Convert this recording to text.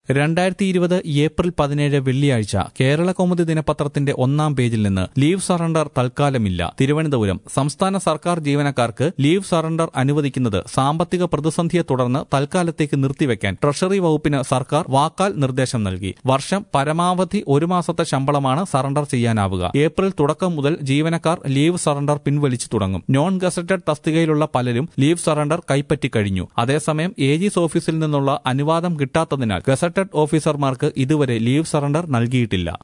രണ്ടായിരത്തി ഇരുപത് ഏപ്രിൽ പതിനേഴ് വെള്ളിയാഴ്ച കേരള കൗമുദി ദിനപത്രത്തിന്റെ ഒന്നാം പേജിൽ നിന്ന് ലീവ് സറണ്ടർ തൽക്കാലമില്ല തിരുവനന്തപുരം സംസ്ഥാന സർക്കാർ ജീവനക്കാർക്ക് ലീവ് സറണ്ടർ അനുവദിക്കുന്നത് സാമ്പത്തിക പ്രതിസന്ധിയെ തുടർന്ന് തൽക്കാലത്തേക്ക് നിർത്തിവെക്കാൻ ട്രഷറി വകുപ്പിന് സർക്കാർ വാക്കാൽ നിർദ്ദേശം നൽകി വർഷം പരമാവധി ഒരു മാസത്തെ ശമ്പളമാണ് സറണ്ടർ ചെയ്യാനാവുക ഏപ്രിൽ തുടക്കം മുതൽ ജീവനക്കാർ ലീവ് സറണ്ടർ പിൻവലിച്ചു തുടങ്ങും നോൺ ഗസറ്റഡ് തസ്തികയിലുള്ള പലരും ലീവ് സറണ്ടർ കൈപ്പറ്റിക്കഴിഞ്ഞു അതേസമയം ഏജീസ് ഓഫീസിൽ നിന്നുള്ള അനുവാദം കിട്ടാത്തതിനാൽ ഗസറ്റഡ് ഓഫീസർമാർക്ക് ഇതുവരെ ലീവ് സറണ്ടർ നൽകിയിട്ടില്ല